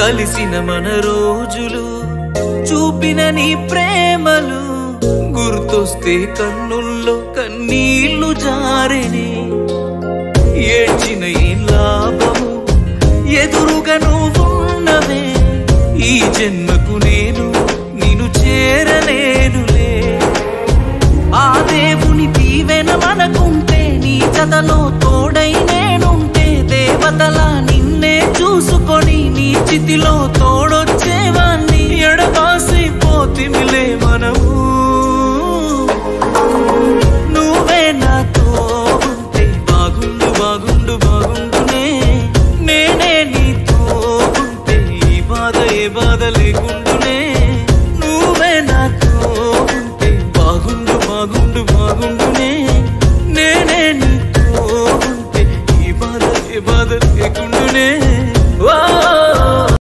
కలిసిన మన రోజులు చూపిన నీ ప్రేమలు గుర్తొస్తే కన్నుల్లో కన్నీళ్లు జారెనే ఏడ్చిన ఈ లాభము ఎదురుగా నువ్వున్నవే ఈ జన్మకు నేను నిన్ను చేరలేనులే ఆ దేవుని దీవెన మనకుంటే నీ జతలో తోడై నేనుంటే దేవతలా నిన్నే చూసుకొని నీ చితిలో తోడొచ్చేవాణ్ణి ఎడబాసి పోతిమిలే మనము